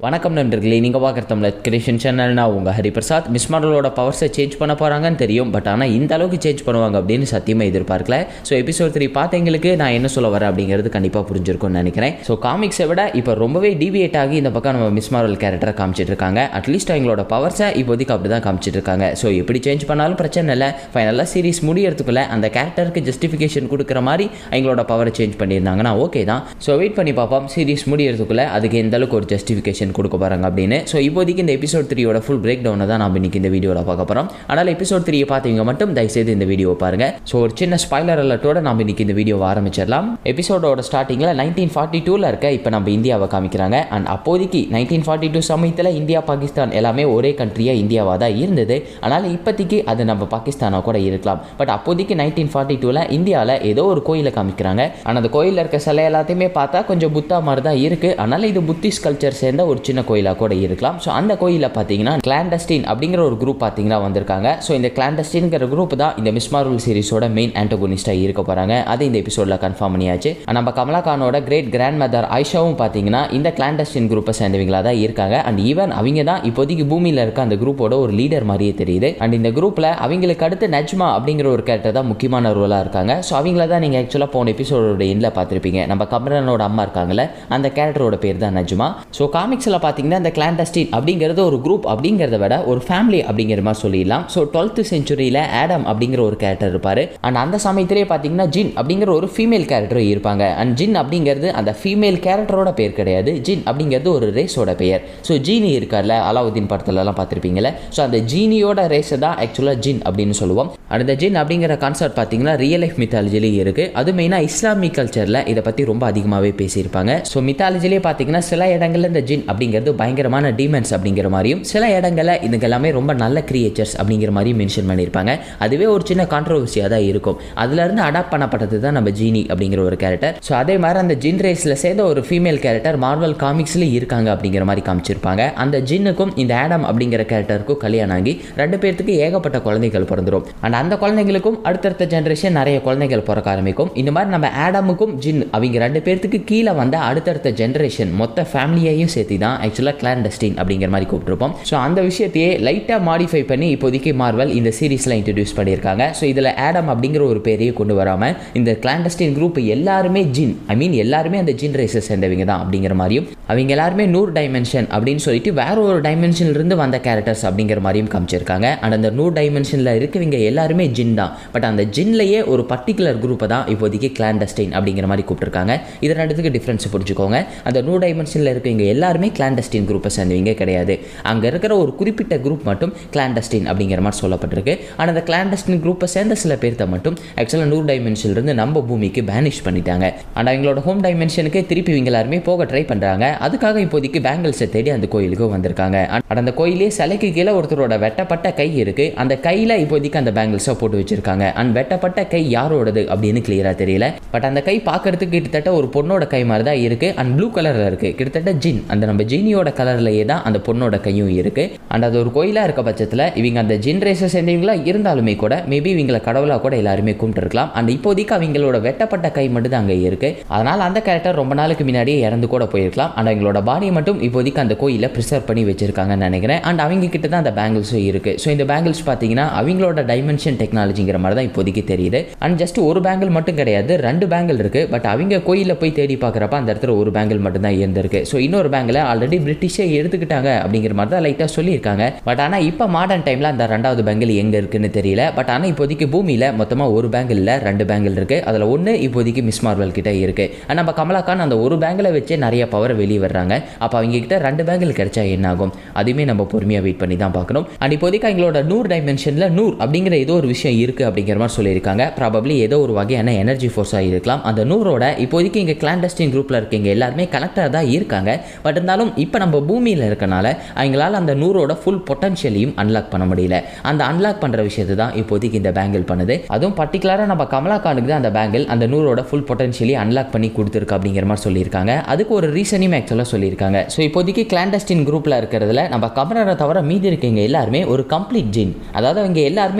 வணக்கம் நண்பர்களே நீங்கள் பார்க்குற தமிழ் கிரியேஷன் சேனல்னா உங்கள் ஹரிபிரசாத் மிஸ் மாடலோட பவர்ஸை சேஞ்ச் பண்ண போகிறாங்கன்னு தெரியும் பட் ஆனால் இந்த அளவுக்கு சேஞ்ச் பண்ணுவாங்க அப்படின்னு சத்தியமாக எதிர்பார்க்கல ஸோ எபிசோட் த்ரீ பார்த்தவங்களுக்கு நான் என்ன சொல்ல வரேன் அப்படிங்கிறது கண்டிப்பாக புரிஞ்சிருக்கும்னு நினைக்கிறேன் ஸோ காமிக்ஸை விட இப்போ ரொம்பவே டிவியேட் ஆகி இந்த பக்கம் நம்ம மிஸ் மாடல் கேரக்டரை காமிச்சிட்டு இருக்காங்க அட்லீஸ்ட் அவங்களோட பவர்ஸை இப்போதைக்கு அப்படி தான் காமிச்சிட்டு இருக்காங்க ஸோ எப்படி சேஞ்ச் பண்ணாலும் பிரச்சனை இல்லை ஃபைனலாக சீரிஸ் முடியறதுக்குள்ள அந்த கேரக்டருக்கு ஜஸ்டிஃபிகேஷன் கொடுக்குற மாதிரி அவங்களோட பவரை சேஞ்ச் பண்ணியிருந்தாங்கன்னா ஓகே தான் ஸோ வெயிட் பண்ணி பார்ப்போம் சீரிஸ் முடியறதுக்குள்ள அதுக்கு எந்த அளவுக்கு ஒரு ஜஸ்டிஃபிகேஷன் கொடுக்க போகிறாங்க அப்படின்னு ஸோ இப்போதைக்கு இந்த எபிசோட் த்ரீயோட ஃபுல் பிரேக் டவுனை தான் நம்ம இன்னைக்கு இந்த வீடியோவில் பார்க்க போகிறோம் அதனால் எபிசோட் த்ரீயை பார்த்தீங்க மட்டும் தயவுசெய்து இந்த வீடியோவை பாருங்க ஸோ ஒரு சின்ன ஸ்பாய்லர் அலர்ட்டோட நம்ம இன்னைக்கு இந்த வீடியோவை ஆரம்பிச்சிடலாம் எபிசோடோட ஸ்டார்டிங்கில் நைன்டீன் ஃபார்ட்டி டூவில் இருக்க இப்போ நம்ம இந்தியாவை காமிக்கிறாங்க அண்ட் அப்போதைக்கு நைன்டீன் ஃபார்ட்டி டூ சமயத்தில் இந்தியா பாகிஸ்தான் எல்லாமே ஒரே கண்ட்ரியாக இந்தியாவாக தான் இருந்தது அதனால் இப்போதைக்கு அது நம்ம பாகிஸ்தானாக கூட இருக்கலாம் பட் அப்போதைக்கு நைன்டீன் ஃபார்ட்டி டூவில் இந்தியாவில் ஏதோ ஒரு கோயிலை காமிக்கிறாங்க ஆனால் அந்த கோயிலில் இருக்க சிலை எல்லாத்தையுமே பார்த்தா கொஞ்சம் புத்தா மாதிரி தான் இருக்குது அதனால் இது புத்திஸ்ட் கல்ச்சர் சேர்ந்த ஒரு சின்ன கோயிலாக கூட இருக்கலாம் ஸோ அந்த கோயிலில் பார்த்தீங்கன்னா கிளாண்டஸ்டின் அப்படிங்கிற ஒரு குரூப் பார்த்தீங்கன்னா வந்திருக்காங்க ஸோ இந்த கிளாண்டஸ்டின்ங்கிற குரூப் தான் இந்த மிஸ் மார்வல் சீரிஸோட மெயின் ஆண்டகோனிஸ்டாக இருக்க போகிறாங்க அது இந்த எபிசோடில் கன்ஃபார்ம் பண்ணியாச்சு நம்ம கமலா கானோட கிரேட் கிராண்ட் மதர் ஐஷாவும் பார்த்தீங்கன்னா இந்த கிளாண்டஸ்டின் குரூப்பை சேர்ந்தவங்களா தான் இருக்காங்க அண்ட் ஈவன் அவங்க தான் இப்போதைக்கு பூமியில் இருக்க அந்த குரூப்போட ஒரு லீடர் மாதிரியே தெரியுது அண்ட் இந்த குரூப்பில் அவங்களுக்கு அடுத்து நஜ்மா அப்படிங்கிற ஒரு கேரக்டர் தான் முக்கியமான ரோலாக இருக்காங்க ஸோ அவங்கள தான் நீங்கள் ஆக்சுவலாக போன எபிசோடோட எண்டில் பார்த்துருப்பீங்க நம்ம கமரனோட அம்மா இருக்காங்கல்ல அந்த கேரக்டரோட பேர் தான் நஜ்மா ஸோ காமிக்ஸில் பார்த்தீங்கன்னா இந்த கிளாண்டஸ்டின் அப்படிங்கிறது ஒரு குரூப் அப்படிங்கிறத விட ஒரு ஃபேமிலி அப்படிங்கிற மாதிரி சொல்லிடலாம் ஸோ டுவெல்த்து செஞ்சுரியில் ஆடம் அப்படிங்கிற ஒரு கேரக்டர் இருப்பார் அண்ட் அந்த சமயத்திலே பார்த்தீங்கன்னா ஜின் அப்படிங்கிற ஒரு ஃபீமேல் கேரக்டர் இருப்பாங்க அண்ட் ஜின் அப்படிங்கிறது அந்த ஃபீமேல் கேரக்டரோட பேர் கிடையாது ஜின் அப்படிங்கிறது ஒரு ரேஸோட பெயர் ஸோ ஜீனி இருக்கார்ல அலாவுதீன் படத்துலலாம் பார்த்துருப்பீங்களே ஸோ அந்த ஜீனியோட ரேஸை தான் ஆக்சுவலாக ஜின் அப்படின்னு சொல்லுவோம் அந்த ஜின் அப்படிங்கிற கான்செப்ட் பார்த்தீங்கன்னா ரியல் லைஃப் மித்தாலஜிலேயே இருக்குது அது மெயினாக இஸ்லாமிக் கல்ச்சரில் இதை பற்றி ரொம்ப அதிகமாகவே பேசியிருப்பாங்க ஸோ மித்தாலஜிலே பார்த்தீங்கன்னா சில இடங்களில் இந்த ஜின் அப்படிங்கிறது பயங்கரமான டீமன்ஸ் அப்படிங்கிற மாதிரியும் சில இடங்களில் இதுங்க எல்லாமே ரொம்ப நல்ல கிரியேச்சர்ஸ் அப்படிங்கிற மாதிரியும் மென்ஷன் பண்ணியிருப்பாங்க அதுவே ஒரு சின்ன கான்ட்ரவர்சியாக தான் இருக்கும் அதுலேருந்து அடாப்ட் பண்ணப்பட்டது தான் நம்ம ஜீனி அப்படிங்கிற ஒரு கேரக்டர் ஸோ அதே மாதிரி அந்த ஜின் ரேஸில் சேர்ந்த ஒரு ஃபீமேல் கேரக்டர் மார்வல் காமிக்ஸ்லேயும் இருக்காங்க அப்படிங்கிற மாதிரி காமிச்சிருப்பாங்க அந்த ஜின்னுக்கும் இந்த ஆடம் அப்படிங்கிற கேரக்டருக்கும் கல்யாணம் ஆகி ரெண்டு பேர்த்துக்கு ஏகப்பட்ட குழந்தைகள் பிறந்துரும் அண்ட் அந்த குழந்தைங்களுக்கும் அடுத்தடுத்த ஜென்ரேஷன் நிறைய குழந்தைகள் பிறக்க ஆரம்பிக்கும் இந்த மாதிரி நம்ம ஆடமுக்கும் ஜின் அவங்க ரெண்டு பேர்த்துக்கு கீழே வந்த அடுத்தடுத்த ஜென்ரேஷன் மொத்த ஃபேமிலியையும் சேர்த்து தான் ஆக்சுவலாக கிளாண்டஸ்டின் அப்படிங்கிற மாதிரி கூப்பிட்டுருப்போம் ஸோ அந்த விஷயத்தையே லைட்டாக மாடிஃபை பண்ணி இப்போதைக்கு மார்வல் இந்த சீரீஸில் இன்ட்ரடியூஸ் பண்ணியிருக்காங்க ஸோ இதில் ஆடம் அப்படிங்கிற ஒரு பேரையே கொண்டு வராமல் இந்த கிளாண்டஸ்டின் குரூப் எல்லாருமே ஜின் ஐ மீன் எல்லாருமே அந்த ஜின் ரேஸை சேர்ந்தவங்க தான் அப்படிங்கிற மாதிரியும் அவங்க எல்லாருமே நூறு டைமென்ஷன் அப்படின்னு சொல்லிட்டு வேற ஒரு டைமென்ஷன்லேருந்து வந்த கேரக்டர்ஸ் அப்படிங்கிற மாதிரியும் காமிச்சிருக்காங்க அண்ட் அந்த நூறு டைமென்ஷனில் இருக்கவங்க எல்லாருமே ஜின் தான் பட் அந்த ஜின்லேயே ஒரு பர்டிகுலர் குரூப்பை தான் இப்போதைக்கு கிளாண்டஸ்டைன் அப்படிங்கிற மாதிரி கூப்பிட்டுருக்காங்க இது ரெண்டுத்துக்கு டிஃப்ரென்ஸ் புரிஞ்சுக்கோங்க அந்த நூறு டைமென்ஷனில் இருக்கவங்க எல்லாருமே கிளாண்டஸ்டின் குரூப்பை சேர்ந்தவங்க கிடையாது அங்கே இருக்கிற ஒரு குறிப்பிட்ட குரூப் மட்டும் கிளாண்டஸ்டின் அப்படிங்கிற மாதிரி சொல்லப்பட்டிருக்கு ஆனால் அந்த கிளாண்டஸ்டின் குரூப்பை சேர்ந்த சில பேர்த்த மட்டும் ஆக்சுவலாக நூறு டைமென்ஷன்லேருந்து நம்ம பூமிக்கு பேனிஷ் பண்ணிட்டாங்க அண்ட் அவங்களோட ஹோம் டைமென்ஷனுக்கு திருப்பி இவங்க எல்லாருமே போக ட்ரை பண்ணுறாங்க அதுக்காக இப்போதைக்கு பேங்கிள்ஸை தேடி அந்த கோயிலுக்கு வந்திருக்காங்க அண்ட் அந்த கோயிலே சிலைக்கு கீழே ஒருத்தரோட வெட்டப்பட்ட கை இருக்குது அந்த கையில் இப்போதைக்கு அந்த பேங்கிள்ஸை போட்டு வச்சிருக்காங்க அண்ட் வெட்டப்பட்ட கை யாரோடது அப்படின்னு கிளியராக தெரியல பட் அந்த கை பார்க்கறதுக்கு கிட்டத்தட்ட ஒரு பொண்ணோட கை மாதிரி தான் இருக்குது அண்ட் ப்ளூ கலரில் இருக்குது கிட்டத்தட்ட ஜின் அந்த நம்ம ஜீனியோட கலர்லேயே தான் அந்த பொண்ணோட கையும் இருக்குது அண்ட் அது ஒரு கோயிலாக இருக்க பட்சத்தில் இவங்க அந்த ஜின் ரேஸை சேர்ந்தவங்களா இருந்தாலுமே கூட மேபி இவங்களை கடவுளாக கூட எல்லாருமே கும்பிட்டுருக்கலாம் அண்ட் இப்போதைக்கு அவங்களோட வெட்டப்பட்ட கை மட்டும் தான் அங்கே இருக்குது அதனால் அந்த கேரக்டர் ரொம்ப நாளுக்கு முன்னாடியே இறந்து கூட போயிருக்கலாம் அண்ட் அவங்களோட பாடியை மட்டும் இப்போதைக்கு அந்த கோயிலில் ப்ரிசர்வ் பண்ணி வச்சிருக்காங்கன்னு நினைக்கிறேன் அண்ட் அவங்க கிட்ட தான் அந்த பேங்கிள்ஸும் இருக்குது ஸோ இந்த பேங்கிள்ஸ் பார்த்தீங்கன்னா அவங்களோட டைமென்ஷன் டெக்னாலஜிங்கிற மாதிரி தான் இப்போதைக்கு தெரியுது அண்ட் ஜஸ்ட் ஒரு பேங்கிள் மட்டும் கிடையாது ரெண்டு பேங்கிள் இருக்குது பட் அவங்க கோயிலில் போய் தேடி பார்க்குறப்ப அந்த இடத்துல ஒரு பேங்கிள் மட்டும் தான் இருந்திருக்கு ஸோ இன்னொரு பேங்கில் ஆல்ரெடி பிரிட்டிஷே எடுத்துக்கிட்டாங்க அப்படிங்கிற மாதிரி தான் லைட்டாக சொல்லியிருக்காங்க பட் ஆனால் இப்போ மாடர்ன் டைமில் அந்த ரெண்டாவது பேங்கிள் எங்கே இருக்குன்னு தெரியல பட் ஆனால் இப்போதைக்கு பூமியில் மொத்தமாக ஒரு பேங்கிளில் ரெண்டு பேங்கிள் இருக்குது அதில் ஒன்று இப்போதைக்கு மிஸ் மார்வல் கிட்ட இருக்குது அண்ட் நம்ம கமலாக்கான் அந்த ஒரு பேங்கில் வச்சே நிறைய பவர் வெளியே வர்றாங்க அப்போ அவங்க கிட்ட ரெண்டு பேங்கிள் கிடைச்சா என்ன ஆகும் அதுவுமே நம்ம பொறுமையாக வெயிட் பண்ணி தான் பார்க்கணும் அண்ட் இப்போதைக்கு எங்களோட நூறு டைமென்ஷனில் நூறு அப்படிங்கிற ஏதோ ஒரு விஷயம் இருக்குது அப்படிங்கிற மாதிரி சொல்லியிருக்காங்க ப்ராபப்ளி ஏதோ ஒரு வகையான எனர்ஜி ஃபோர்ஸாக இருக்கலாம் அந்த நூறோட இப்போதைக்கு இங்கே கிளாண்டஸ்டின் குரூப்பில் இருக்கீங்க எல்லாருமே கனெக்டாக தான் இருக்காங்க பட் இருந்தாலும் இப்போ நம்ம பூமியில் இருக்கனால அவங்களால அந்த நூறோட ஃபுல் பொட்டன்ஷியலையும் அன்லாக் பண்ண முடியல அந்த அன்லாக் பண்ணுற விஷயத்தை தான் இப்போதைக்கு இந்த பேங்கிள் பண்ணுது அதுவும் பர்டிகுலராக நம்ம கமலாக்கானுக்கு தான் அந்த பேங்கிள் அந்த நூறோட ஃபுல் பொட்டன்ஷியலி அன்லாக் பண்ணி கொடுத்துருக்கு அப்படிங்கிற மாதிரி சொல்லியிருக்காங்க அதுக்கு ஒரு ரீசனையும் ஆக்சுவலாக சொல்லியிருக்காங்க ஸோ இப்போதைக்கு கிளாண்டஸ்டின் குரூப்பில் இருக்கிறதுல நம்ம கமரரை தவிர மீதி இருக்கீங்க எல்லாருமே ஒரு கம்ப்ளீட் ஜின் அதாவது அவங்க எல்லாருமே நூறு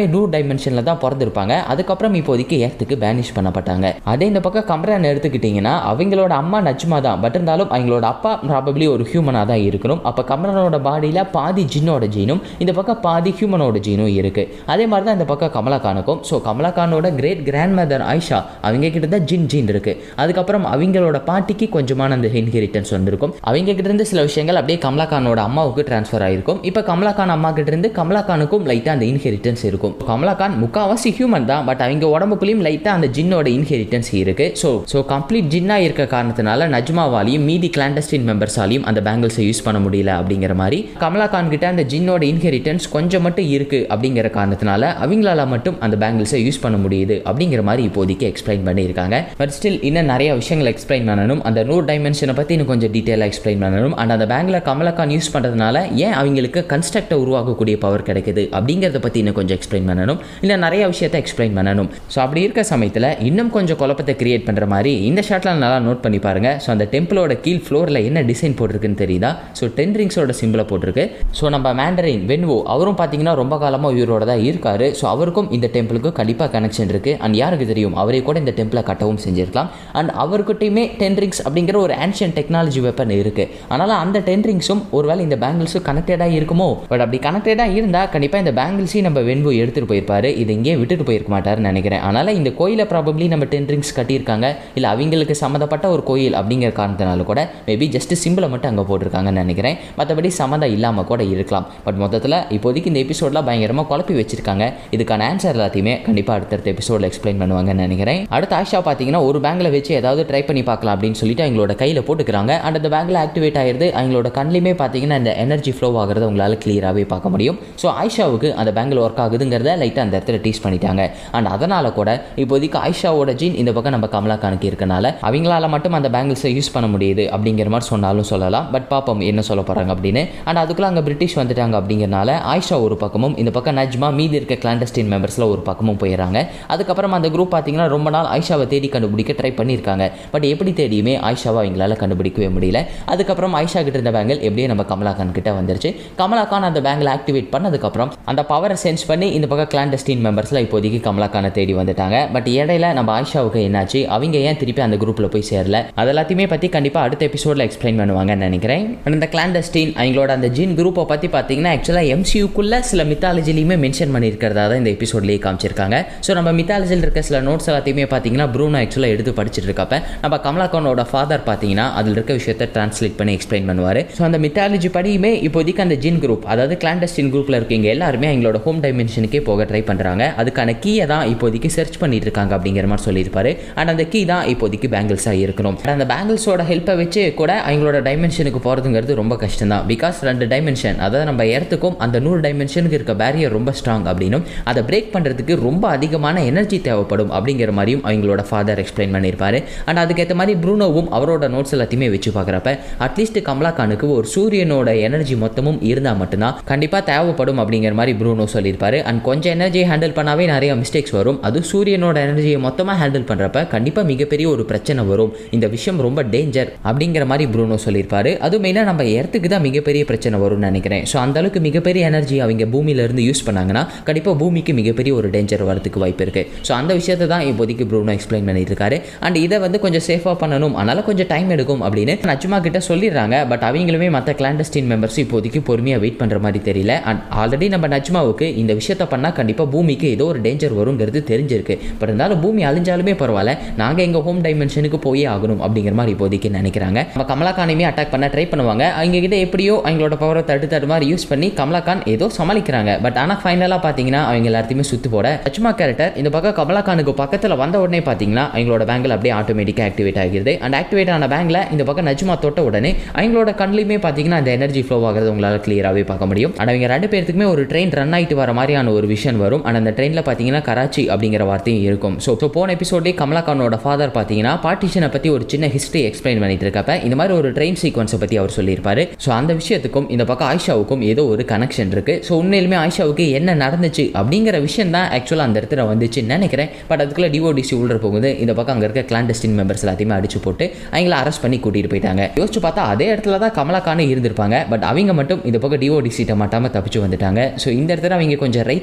டைமென்ஷனில் தான் பிறந்திருப்பாங்க அதுக்கப்புறம் இப்போதைக்கு ஏர்த்துக்கு பேனிஷ் பண்ணப்பட்டாங்க அதே இந்த பக்கம் கம்ரான் எடுத்துக்கிட்டிங்கன்னா அவங்களோட அம்மா நஜ்மா தான் பட் இருந்தாலும் அவங்களோட அப்பா ப்ராபப்ளி ஒரு ஹியூமனாக தான் இருக்கணும் அப்போ கம்ரானோட பாடியில் பாதி ஜின்னோட ஜீனும் இந்த பக்கம் பாதி ஹியூமனோட ஜீனும் இருக்குது அதே மாதிரி தான் இந்த பக்கம் கமலாகானுக்கும் ஸோ கமலாகானோட கிரேட் கிராண்ட் மதர் ஆயிஷா அவங்க கிட்ட தான் ஜின் ஜீன் இருக்குது அதுக்கப்புறம் அவங்களோட பாட்டிக்கு கொஞ்சமான அந்த இன்ஹெரிட்டன்ஸ் வந்திருக்கும் அவங்க கிட்ட இருந்து சில விஷயங்கள் அப்படியே கமலாகானோட அம்மாவுக்கு ட்ரான்ஸ்ஃபர் ஆயிருக்கும் இப்போ கமலாகான் அம்மா கிட்ட இருந்து கமலாகானுக்கும் லைட்டாக அந்த இன்ஹெரிட்டன்ஸ் இருக்கும் கமலாகான் முக்காவாசி ஹியூமன் தான் பட் அவங்க உடம்புக்குள்ளேயும் லைட்டாக அந்த ஜின்னோட இன்ஹெரிட்டன்ஸ் இருக்கு ஸோ ஸோ கம்ப்ளீட் ஜின்னாக இருக்க காரணத்தினால நஜ்மாவாலையும் மீதி கிளாண்டஸ்டின் மெம்பர்ஸாலையும் அந்த பேங்கிள்ஸை யூஸ் பண்ண முடியல அப்படிங்கிற மாதிரி கமலாகான் கிட்ட அந்த ஜின்னோட இன்ஹெரிட்டன்ஸ் கொஞ்சம் மட்டும் இருக்கு அப்படிங்கிற காரணத்தினால அவங்களால மட்டும் அந்த பேங்கிள்ஸை யூஸ் பண்ண முடியுது அப்படிங்கிற மாதிரி இப்போதைக்கு எக்ஸ்பிளைன் பண்ணியிருக்காங்க பட் ஸ்டில் இன்னும் நிறைய விஷயங்கள் எக்ஸ்பிளைன் பண்ணணும் அந்த நூறு டைமென்ஷனை பற்றி இன்னும் கொஞ்சம் டீட்டெயிலாக எக்ஸ்பிளைன் பண்ணணும் அண்ட் அந்த பேங்கில் கமலகான் யூஸ் பண்ணுறதுனால ஏன் அவங்களுக்கு கன்ஸ்ட்ரக்டை உருவாக்கக்கூடிய பவர் கிடைக்குது அப்படிங்கிறத பற்றி இன்னும் கொஞ்சம் எக்ஸ்பிளைன் பண்ணணும் இல்லை நிறைய விஷயத்தை எக்ஸ்பிளைன் பண்ணணும் ஸோ அப்படி இருக்க சமயத்தில் இன்னும் கொஞ்சம் குழப்பத்தை கிரியேட் பண்ணுற மாதிரி இந்த ஷாட்டில் நல்லா நோட் பண்ணி பாருங்க ஸோ அந்த டெம்பிளோட கீழ் ஃப்ளோரில் என்ன டிசைன் போட்டிருக்குன்னு தெரியுதா ஸோ டென் ரிங்ஸோட சிம்பிளை போட்டிருக்கு ஸோ நம்ம மேண்டரின் வென்வோ அவரும் பார்த்தீங்கன்னா ரொம்ப காலமாக உயிரோட தான் இருக்காரு ஸோ அவருக்கும் இந்த டெம்பிளுக்கும் கண்டிப்பாக கனெக்ஷன் இருக்குது அண்ட் யாருக்கு தெரியும் அவரே கூட இந்த டெம்பிளை கட்டவும் செஞ்சிருக்கலாம் அண்ட் அவர்கிட்டயுமே டென் ரிங்ஸ் அப்படிங்கிற ஒரு ஆன்ஷியன் டெக்னாலஜி வெப்பன் இருக்குது அதனால் அந்த டென் ரிங்ஸும் ஒருவேளை இந்த பேங்கிள்ஸும் கனெக்டடாக இருக்குமோ பட் அப்படி கனெக்டடாக இருந்தால் கண்டிப்பாக இந்த பேங்கிள்ஸையும் நம்ம வென்வோ எடுத்துகிட்டு போயிருப்பாரு இது இங்கேயே விட்டுட்டு போயிருக்க மாட்டாருன்னு நினைக்கிறேன் அதனால் இந்த கோயிலை ப்ராபப்ளி நம்ம டென் ரிங்ஸ் கட்டியிருக்காங்க இல்லை அவங்களுக்கு சம்மந்தப்பட்ட ஒரு கோயில் அப்படிங்கிற காரணத்தினால கூட மேபி ஜஸ்ட் சிம்பிளை மட்டும் அங்கே போட்டிருக்காங்கன்னு நினைக்கிறேன் மற்றபடி சம்மந்தம் இல்லாமல் கூட இருக்கலாம் பட் மொத்தத்தில் இப்போதைக்கு இந்த எபிசோடில் பயங்கரமாக குழப்பி வச்சிருக்காங்க இதுக்கான ஆன்சர் எல்லாத்தையுமே கண்டிப்பாக அடுத்தடுத்த எபிசோடில் எக்ஸ்பிளைன் பண்ணுவாங்கன்னு நினைக்கிறேன் அடுத்த ஆஷா பார்த்தீங்கன்னா ஒரு பேங்கில் வச்சு ஏதாவது ட்ரை பண்ணி பார்க்கலாம் அப்படின்னு சொல்லிட்டு அவங்களோட கையில் போட்டுக்கிறாங்க அண்ட் அந்த பேங்கில் ஆக்டிவேட் ஆயிருது அவங்களோட கண்ணிலையுமே பார்த்தீங்கன்னா இந்த எனர்ஜி ஃப்ளோ ஆகிறத உங்களால் கிளியராகவே பார்க்க முடியும் ஸோ ஆயிஷாவுக்கு அந்த பேங்கில் ஒர்க் ஆகுதுங்கிறத லைட்டாக அந்த இடத்துல டீஸ் பண்ணிட்டாங்க அண்ட் அதனால் கூட இப்போதைக்கு ஆயிஷாவோட ஜீன் இந்த பக்கம் நம்ம கமலாக்கானுக்கு இருக்கனால அவங்களால மட்டும் அந்த பேங்கிள்ஸை யூஸ் பண்ண முடியுது அப்படிங்கிற மாதிரி சொன்னாலும் சொல்லலாம் பட் பாப்போம் என்ன சொல்ல போகிறாங்க அப்படின்னு அண்ட் அதுக்குள்ள அங்கே பிரிட்டிஷ் வந்துட்டாங்க அப்படிங்கிறனால ஆயிஷா ஒரு பக்கமும் இந்த பக்கம் நஜ்மா மீதி இருக்க கிளாண்டஸ்டின் மெம்பர்ஸில் ஒரு பக்கமும் போயிடறாங்க அதுக்கப்புறம் அந்த குரூப் பார்த்தீங்கன்னா ரொம்ப நாள் ஆயிஷாவை தேடி கண்டுபிடிக்க ட்ரை பண்ணியிருக்காங்க பட் எப்படி தேடியுமே ஆயிஷாவை அவங்களால கண்டுபிடிக்கவே முடியல அதுக்கப்புறம் ஆயிஷா கிட்ட இருந்த பேங்கிள் எப்படியே நம்ம கமலாகான் கிட்ட வந்துருச்சு கமலாகான் அந்த பேங்கில் ஆக்டிவேட் பண்ணதுக்கப்புறம் அந்த பவரை சென்ஸ் பண்ணி இந்த பக்கம் கிளாண்டஸ்டின் மெம்பர்ஸில் இப்போதைக்கு கமலாக்கானை தேடி வந்துட்டாங்க பட் இடையில நம்ம ஆயிஷாவுக்கு என்னாச்சு அவங்க ஏன் திருப்பி அந்த குரூப்பில் போய் சேரல அது எல்லாத்தையுமே பற்றி கண்டிப்பாக அடுத்த எபிசோடில் எக்ஸ்பிளைன் பண்ணுவாங்கன்னு நினைக்கிறேன் And இந்த கிளாண்டஸ்டின் அவங்களோட அந்த ஜீன் குரூப்பை பற்றி பார்த்தீங்கன்னா ஆக்சுவலாக எம்சியூக்குள்ள சில மித்தாலஜிலையுமே மென்ஷன் பண்ணியிருக்கிறதா தான் இந்த எபிசோட்லேயே காமிச்சிருக்காங்க ஸோ நம்ம மித்தாலஜியில் இருக்க சில நோட்ஸ் எல்லாத்தையுமே பார்த்தீங்கன்னா ப்ரூனோ ஆக்சுவலாக எடுத்து படிச்சுட்டு இருக்கப்ப நம்ம கமலாக்கானோட ஃபாதர் பார்த்தீங்கன்னா அதில் இருக்க விஷயத்தை டிரான்ஸ்லேட் பண்ணி எக்ஸ்பிளைன் பண்ணுவார் ஸோ அந்த மித்தாலஜி படியுமே இப்போதைக்கு அந்த ஜின் குரூப் அதாவது கிளாண்டஸ்டின் குரூப்பில் இருக்கீங்க எல்லாருமே அவங்களோட ஹோம் டைமென்ஷனுக்கே போக ட்ரை பண்ணுறாங்க அதுக்கான கீயை தான் இப்போதைக்கு சர்ச் பண்ணிட்டு இருக்காங்க அப்படிங்கிற மாதிரி சொல்லியிருப்பாரு அண்ட் அந்த கீ தான் இப்போதைக்கு பேங்கிள்ஸாக இருக்கணும் And அந்த பேங்கிள்ஸோட ஹெல்ப்பை வச்சு கூட அவங்களோட டைமென்ஷனுக்கு போகிறதுங்கிறது ரொம்ப கஷ்டம் தான் பிகாஸ் ரெண்டு டைமென்ஷன் அதாவது நம்ம இடத்துக்கும் அந்த நூறு டைமென்ஷனுக்கு இருக்க பேரியர் ரொம்ப ஸ்ட்ராங் அப்படின்னும் அதை பிரேக் பண்ணுறதுக்கு ரொம்ப அதிகமான எனர்ஜி தேவைப்படும் அப்படிங்கிற மாதிரியும் அவங்களோட ஃபாதர் எக்ஸ்பிளைன் பண்ணியிருப்பாரு அண்ட் அதுக்கேற்ற மாதிரி ப்ரூனோவும் அவரோட நோட்ஸ் எல்லாத்தையுமே வச்சு பார்க்குறப்ப அட்லீஸ்ட் கமலாக்கானுக்கு ஒரு சூரியனோட எனர்ஜி மொத்தமும் இருந்தால் மட்டும்தான் கண்டிப்பாக தேவைப்படும் அப்படிங்கிற மாதிரி ப்ரூனோ சொல்லியிருப்பாரு அண்ட் கொஞ்சம் எனர்ஜியை ஹேண்டில் பண்ணாவே நிறைய மிஸ்டேக்ஸ் வரும் அது சூரியனோட எனர்ஜியை மொத்தமாக ஹேண்டில் பண்ணுறப்ப கண்டிப்பாக மிகப்பெரிய ஒரு பிரச்சனை வரும் இந்த விஷயம் ரொம்ப டேஞ்சர் அப்படிங்கிற மாதிரி ப்ரூனோ சொல்லியிருப்பாரு அது மெயினாக நம்ம இடத்துக்கு தான் மிகப்பெரிய பிரச்சனை வரும்னு நினைக்கிறேன் ஸோ அந்த அளவுக்கு மிகப்பெரிய எனர்ஜி அவங்க பூமியிலேருந்து யூஸ் பண்ணாங்கன்னா கண்டிப்பாக பூமிக்கு மிகப்பெரிய ஒரு டேஞ்சர் வரதுக்கு வாய்ப்பு இருக்குது ஸோ அந்த விஷயத்தை தான் இப்போதைக்கு ப்ரூனோ எக்ஸ்பிளைன் பண்ணிட்டு இருக்காரு அண்ட் இதை வந்து கொஞ்சம் சேஃபாக பண்ணணும் அதனால கொஞ்சம் டைம் எடுக்கும் அப்படின்னு நச்சுமா கிட்ட சொல்லிடுறாங்க பட் அவங்களுமே மற்ற கிளாண்டஸ்டின் மெம்பர்ஸ் இப்போதைக்கு பொறுமையாக வெயிட் பண்ணுற மாதிரி தெரியல அண்ட் ஆல்ரெடி நம்ம நச்சுமாவுக்கு இந்த விஷயத்தை பண்ணால் கண்டிப்பாக பூமிக்கு ஏதோ ஒரு டேஞ்சர் வருங்கிறது தெரிஞ்சிருக்கு பட் இருந்தாலும் பூமி அழிஞ்சாலுமே பரவாயில்ல நாங்கள் எங்கள் ஹோம் டைமென்ஷனுக்கு போயே ஆகணும் அப்படிங்கிற மாதிரி இப்போதைக்கு நினைக்கிறாங்க நம்ம கமலாக்கானையுமே அட்டாக் பண்ண ட்ரை பண்ணுவாங்க அவங்க கிட்ட எப்படியோ அவங்களோட பவரை தட்டு தட்டு மாதிரி யூஸ் பண்ணி கமலாக்கான் ஏதோ சமாளிக்கிறாங்க பட் ஆனால் ஃபைனலாக பார்த்தீங்கன்னா அவங்க எல்லாத்தையுமே சுத்து போட லட்சுமா கேரக்டர் இந்த பக்கம் கமலாக்கானுக்கு பக்கத்தில் வந்த உடனே பார்த்தீங்கன்னா அவங்களோட பேங்கில் அப்படியே ஆட்டோமேட்டிக்காக ஆக்டிவேட் ஆகிடுது அண்ட் ஆக்டிவேட் ஆன பேங்கில் இந்த பக்கம் நஜ்மா தொட்ட உடனே அவங்களோட கண்ணிலையுமே பார்த்தீங்கன்னா அந்த எனர்ஜி ஃப்ளோ ஆகிறது உங்களால் கிளியராகவே பார்க்க முடியும் அண்ட் அவங்க ரெண்டு பேர்த்துக்குமே ஒரு ட்ரெயின் ரன் ஆகிட்டு வர மாதிரியான ஒரு விஷன் வரும் அண்ட் அந்த ட்ரெயினில் பார்த்தீங்கன்னா கராச்சி அப்படிங்கிற வார்த்தையும் இருக்கும் ஸோ ஸோ போன எபிசோட்லேயே கமலாக்கானோட ஃபாதர் பார்த்தீங்கன்னா பார்ட்டிஷனை பற்றி ஒரு சின்ன ஹிஸ்ட்ரி எக்ஸ்பிளைன் பண்ணிட்டு இருக்கப்ப இந்த மாதிரி ஒரு ட்ரெயின் சீக்வன்ஸை பற்றி அவர் சொல்லியிருப்பாரு ஸோ அந்த விஷயத்துக்கும் இந்த பக்கம் ஆயிஷாவுக்கும் ஏதோ ஒரு கனெக்ஷன் இருக்கு ஸோ உண்மையிலுமே ஆயிஷாவுக்கு என்ன நடந்துச்சு அப்படிங்கிற விஷயம் தான் ஆக்சுவலாக அந்த இடத்துல வந்துச்சுன்னு நினைக்கிறேன் பட் அதுக்குள்ள டிஓடிசி உள்ள போகுது இந்த பக்கம் அங்கே இருக்க கிளாண்டஸ்டின் மெம்பர்ஸ் எல்லாத்தையுமே அடிச்சு போட்டு அவங்கள அரெஸ்ட் பண்ணி கூட்டிட்டு போயிட்டாங்க யோசிச்சு பார்த்தா அதே இடத்துல தான் கமலாக்கானு இருந்திருப்பாங்க பட் அவங்க மட்டும் இந்த பக்கம் டிஓடிசிட்ட மாட்டாமல் தப்பிச்சு வந்துட்டாங்க ஸோ இந்த இடத்துல அவங்க கொஞ்சம் ரைட்டிங்கை லேசியாக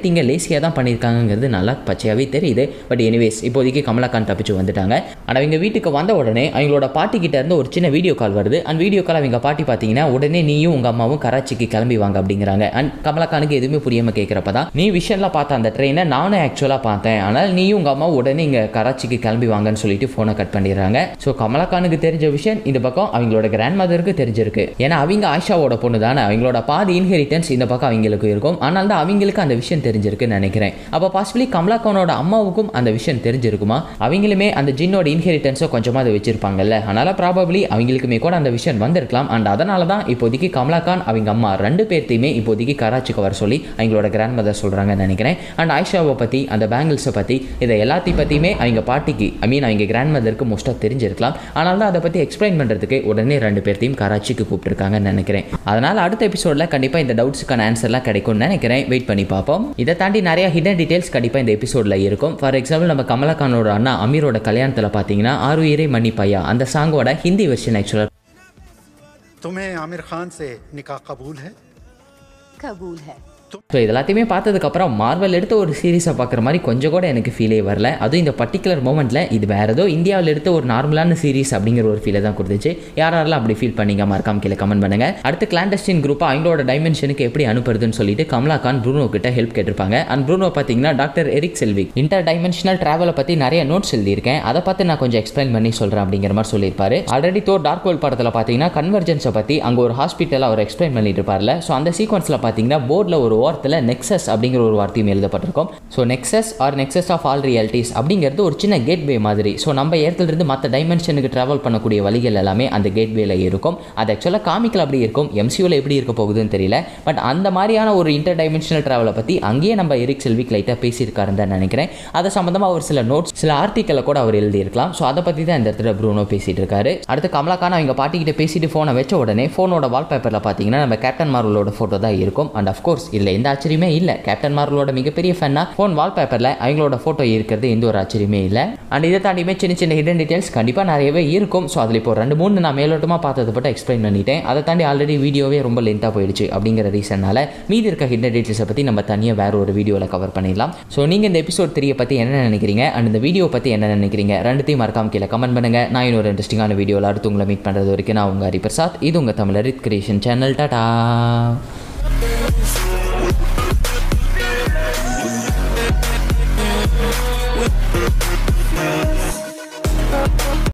ஈஸியாக தான் பண்ணியிருக்காங்கங்கிறது நல்லா பச்சையாகவே தெரியுது பட் எனிவேஸ் இப்போதைக்கு கமலாகாந்த் தப்பிச்சு வந்துட்டாங்க ஆனால் அவங்க வீட்டுக்கு வந்த உடனே அவங்களோட பாட்டி கிட்ட இருந்து ஒரு சின்ன வீடியோ கால் வருது அந்த வீடியோ கால் அவங்க பாட்டி பார்த்தீங்கன்னா உடனே நீயும் உங்கள் அம்மாவும் கராச்சிக்கு கிளம்பி வாங்க அப்படிங்கிறாங்க அண்ட் கமலாகானுக்கு எதுவுமே புரியாமல் கேட்குறப்ப தான் நீ விஷயம்லாம் பார்த்த அந்த ட்ரெயினை நானும் ஆக்சுவலாக பார்த்தேன் ஆனால் நீயும் உங்கள் அம்மா உடனே இங்கே கராச்சிக்கு கிளம்பி வாங்கன்னு சொல்லிட்டு ஃபோனை கட் பண்ணிடுறாங்க ஸோ கமலாகானுக்கு தெரிஞ்ச விஷயம் இந்த பக்கம் அவங்களோட கிராண்ட் மதருக்கு தெரிஞ்சிருக்கு ஏன்னா அவங்க ஆஷாவோட பொண்ணு தானே அவங்களோட பாதி இன்ஹெரிட்டன்ஸ் இந்த பக்கம் அவங்களுக்கு இருக்கும் ஆனால் தான் அவங்களுக்கு அந்த விஷயம் தெரிஞ்சிருக்குன்னு நினைக்கிறேன் அப்போ பாசிபிளி கமலாகானோட அம்மாவுக்கும் அந்த விஷயம் தெரிஞ்சிருக்குமா அவங்களுமே அந்த ஜின்னோட இன்ஹெரிட்டன்ஸை கொஞ்சமாக அதை வச்சிருப்பாங்கல்ல அதனால ப்ராபப்ளி அவங்களுக்குமே கூட அந்த விஷயம் வந்திருக்கலாம் அண்ட் அதனால தான் இப்போதைக்கு கமலாகான் அவங்க அம்மா ரெண்டு பேர்த்தையுமே இப்போதைக்கு கராச்சிக்கு வர சொல்லி அவங்களோட கிராண்ட் மதர் சொல்கிறாங்கன்னு நினைக்கிறேன் அண்ட் ஆயிஷாவை பற்றி அந்த பேங்கிள்ஸை பற்றி இதை எல்லாத்தையும் பற்றியுமே அவங்க பாட்டிக்கு ஐ மீன் அவங்க கிராண்ட் மதருக்கு மோஸ்ட்டாக தெரிஞ்சிருக்கலாம் ஆனால் தான் அதை பற்றி எக்ஸ்பிளைன் பண்ணுறதுக்கு உடனே ரெண்டு பேர்த்தையும் கராச்சிக்கு கூப்பிட்டுருக்காங்கன்னு நினைக்கிறேன் அதனால் அடுத்த எபிசோடில் கண்டிப்பாக இந்த டவுட்ஸுக்கான ஆன்சர்லாம் கிடைக்கும்னு நினைக்கிறேன் வெயிட் பண்ணி பார்ப்போம் இதை தாண்டி நிறைய ஹிடன் டீடைல்ஸ் கண்டிப்பாக இந்த எபிசோடில் இருக்கும் ஃபார் எக்ஸாம்பிள் நம்ம கமலகானோட அண்ணா அமீரோட கல்யாணத்தில் பார்த்தீங்கன்னா ஆறுயிரை மன்னி பையா அந்த சாங்கோட ஹிந்தி வெர்ஷன் ஆக்சுவலாக तुम्हें आमिर खान से निकाह कबूल है कबूल है ஸோ இது எல்லாத்தையுமே பார்த்ததுக்கப்புறம் மார்வல் எடுத்த ஒரு சீரிஸை பார்க்குற மாதிரி கொஞ்சம் கூட எனக்கு ஃபீலே வரல அதுவும் இந்த பர்டிகுலர் மூமெண்ட்டில் இது வேறு ஏதோ இந்தியாவில் எடுத்த ஒரு நார்மலான சீரிஸ் அப்படிங்கிற ஒரு ஃபீலை தான் கொடுத்துச்சு யார் யாரெல்லாம் அப்படி ஃபீல் பண்ணீங்க மறக்காம கீழே கமெண்ட் பண்ணுங்க அடுத்து கிளாண்டஸ்டின் குரூப்பாக அவங்களோட டைமென்ஷனுக்கு எப்படி அனுப்புறதுன்னு சொல்லிட்டு கமலாகான் ப்ரூனோ கிட்ட ஹெல்ப் கேட்டிருப்பாங்க அண்ட் ப்ரூனோ பார்த்தீங்கன்னா doctor Erik Selvig interdimensional ட்ராவலை பற்றி நிறைய நோட்ஸ் எழுதியிருக்கேன் அதை பார்த்து நான் கொஞ்சம் எக்ஸ்பிளைன் பண்ணி சொல்கிறேன் அப்படிங்கிற மாதிரி சொல்லியிருப்பாரு ஆல்ரெடி தோ டார்க் வேர்ல்ட் படத்தில் பார்த்தீங்கன்னா கன்வர்ஜென்ஸை பற்றி அங்கே ஒரு ஹாஸ்பிட்டல் அவர் எக்ஸ்பிளைன் பண்ணிட்டு இருப்பார்ல ஸோ அந்த சீக்வன்ஸில் பார்த்தீங்கன்னா போர்டில் ஒரு ஓரத்தில் நெக்ஸஸ் அப்படிங்கிற ஒரு வார்த்தையும் எழுதப்பட்டிருக்கும் so nexus or nexus of all realities அப்படிங்கிறது ஒரு சின்ன கேட்வே மாதிரி ஸோ நம்ம இடத்துலேருந்து மற்ற டைமென்ஷனுக்கு ட்ராவல் பண்ணக்கூடிய வழிகள் எல்லாமே அந்த கேட்வேல இருக்கும் அது ஆக்சுவலாக காமிக்கல் அப்படி இருக்கும் எம்சியூவில் எப்படி இருக்க போகுதுன்னு தெரியல பட் அந்த மாதிரியான ஒரு இன்டர் டைமென்ஷனல் ட்ராவலை பற்றி அங்கேயே நம்ம எரிக் செல்விக் லைட்டாக பேசியிருக்காருன்னு தான் நினைக்கிறேன் அதை சம்மந்தமாக ஒரு சில நோட்ஸ் சில ஆர்டிக்கலை கூட அவர் எழுதியிருக்கலாம் ஸோ அதை பற்றி தான் இந்த இடத்துல ப்ரூனோ பேசிட்டு இருக்காரு அடுத்து கமலாக்கான அவங்க பாட்டிக்கிட்ட பேசிட்டு ஃபோனை வச்ச உடனே ஃபோனோட வால்பேப்பரில் பார்த்தீங்கன்னா நம்ம கேப்டன் மார்வலோட ஃபோட்டோ தான் இருக்கும் அண்ட் அஃப்கோர்ஸ் இதில் எந்த ஆச்சரியமே இல்லை கேப்டன் மார்வலோட மிகப்பெரிய ஃபேனா ஃபோன் வால்பேப்பரில் அவங்களோட ஃபோட்டோ இருக்கிறது எந்த ஒரு ஆச்சரியமே இல்லை அண்ட் இதை தாண்டியுமே சின்ன சின்ன ஹிடன் டீடைல்ஸ் கண்டிப்பாக நிறையவே இருக்கும் ஸோ அதில் இப்போ ரெண்டு மூணு நான் மேலோட்டமாக பார்த்தது பட்டு எக்ஸ்பிளைன் பண்ணிட்டேன் அதை தாண்டி ஆல்ரெடி வீடியோவே ரொம்ப லென்த்தாக போயிடுச்சு அப்படிங்கிற ரீசனால மீதி இருக்க ஹிடன் டீடைல்ஸை பற்றி நம்ம தனியாக வேற ஒரு வீடியோவில் கவர் பண்ணிடலாம் ஸோ நீங்கள் இந்த எபிசோட் த்ரீயை பற்றி என்ன நினைக்கிறீங்க அண்ட் இந்த வீடியோ பற்றி என்ன நினைக்கிறீங்க ரெண்டுத்தையும் மறக்காம கீழே கமெண்ட் பண்ணுங்க நான் இன்னொரு இன்ட்ரெஸ்டிங்கான வீடியோவில் அடுத்து உங்களை மீட் பண்ணுறது வரைக்கும் நான் உங்கள் ஹரிபிரசாத் இது உங்கள் தமிழர் கிரியேஷன் சேனல் டாடா